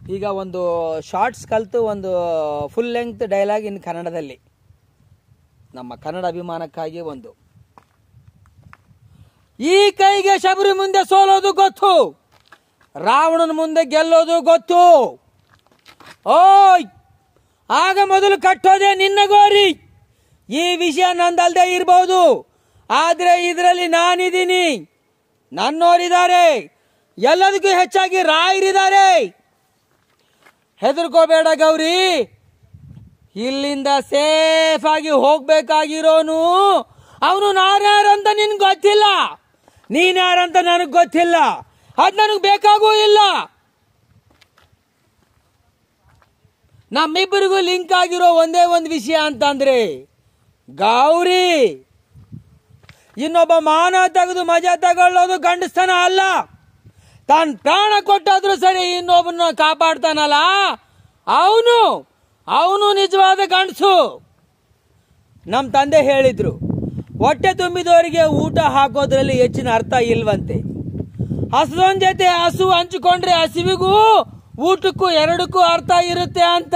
ಈಗ ಒಂದು ಶಾರ್ಟ್ಸ್ ಕಲಿತು ಒಂದು ಫುಲ್ ಲೆಂಗ್ತ್ ಡೈಲಾಗ್ ಇನ್ ಕನ್ನಡದಲ್ಲಿ ನಮ್ಮ ಕನ್ನಡ ಅಭಿಮಾನಕ್ಕಾಗಿ ಒಂದು ಈ ಕೈಗೆ ಶಬರಿ ಮುಂದೆ ಸೋಲೋದು ಗೊತ್ತು ರಾವಣನ ಮುಂದೆ ಗೆಲ್ಲೋದು ಗೊತ್ತು ಓಯ್ ಆಗ ಮೊದಲು ಕಟ್ಟೋದೆ ನಿನ್ನ ಗೋರಿ ಈ ವಿಷಯ ನಂದಲ್ದೇ ಇರಬಹುದು ಆದ್ರೆ ಇದರಲ್ಲಿ ನಾನಿದ್ದೀನಿ ನನ್ನೋರಿದ್ದಾರೆ ಎಲ್ಲದಕ್ಕೂ ಹೆಚ್ಚಾಗಿ ರಾಯರಿದ್ದಾರೆ ಹೆದರ್ಕೋಬೇಡ ಗೌರಿ ಇಲ್ಲಿಂದ ಸೇಫ್ ಆಗಿ ಹೋಗ್ಬೇಕಾಗಿರೋನು ಅವನು ನಾನ್ಯಾರಂತ ನಿನ್ಗೆ ಗೊತ್ತಿಲ್ಲ ನೀನ್ಯಾರಂತ ನನಗೆ ಗೊತ್ತಿಲ್ಲ ಅದು ನನಗೆ ಬೇಕಾಗೂ ಇಲ್ಲ ನಮ್ಮಿಬ್ಬರಿಗೂ ಲಿಂಕ್ ಆಗಿರೋ ಒಂದೇ ಒಂದು ವಿಷಯ ಅಂತಂದ್ರೆ ಗೌರಿ ಇನ್ನೊಬ್ಬ ಮಾನ ತೆಗೆದು ಮಜಾ ತಗೊಳ್ಳೋದು ಗಂಡಸ್ತನ ಅಲ್ಲ ತಾನು ಪ್ರಾಣ ಕೊಟ್ಟಾದ್ರೂ ಸರಿ ಇನ್ನೊಬ್ಬನ ಕಾಪಾಡ್ತಾನಲ್ಲ ಅವನು ಅವನು ನಿಜವಾದ ಗಂಡಸು ನಮ್ಮ ತಂದೆ ಹೇಳಿದ್ರು ಹೊಟ್ಟೆ ತುಂಬಿದವರಿಗೆ ಊಟ ಹಾಕೋದ್ರಲ್ಲಿ ಹೆಚ್ಚಿನ ಅರ್ಥ ಇಲ್ವಂತೆ ಹಸುವನ್ ಜೊತೆ ಹಸು ಹಂಚಿಕೊಂಡ್ರೆ ಹಸಿವಿಗೂ ಊಟಕ್ಕೂ ಎರಡಕ್ಕೂ ಅರ್ಥ ಇರುತ್ತೆ ಅಂತ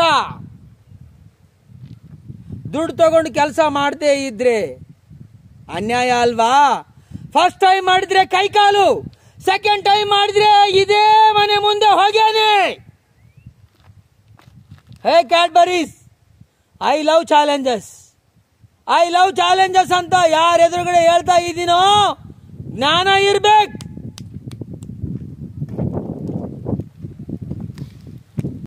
ದುಡ್ಡು ತಗೊಂಡು ಕೆಲಸ ಮಾಡದೇ ಇದ್ರೆ ಅನ್ಯಾಯ ಅಲ್ವಾ ಫಸ್ಟ್ ಟೈಮ್ ಮಾಡಿದ್ರೆ ಕೈಕಾಲು ಸೆಕೆಂಡ್ ಟೈಮ್ ಮಾಡಿದ್ರೆ ಇದೇ ಮನೆ ಮುಂದೆ ಹೋಗ್ಯಾನೆ hey Cadbury's I love challenges I love challenges ಅಂತ ಯಾರ ಎದುರುಗಡೆ ಹೇಳ್ತಾ ಇದ್ದೀನೋ ಜ್ಞಾನ ಇರ್ಬೇಕು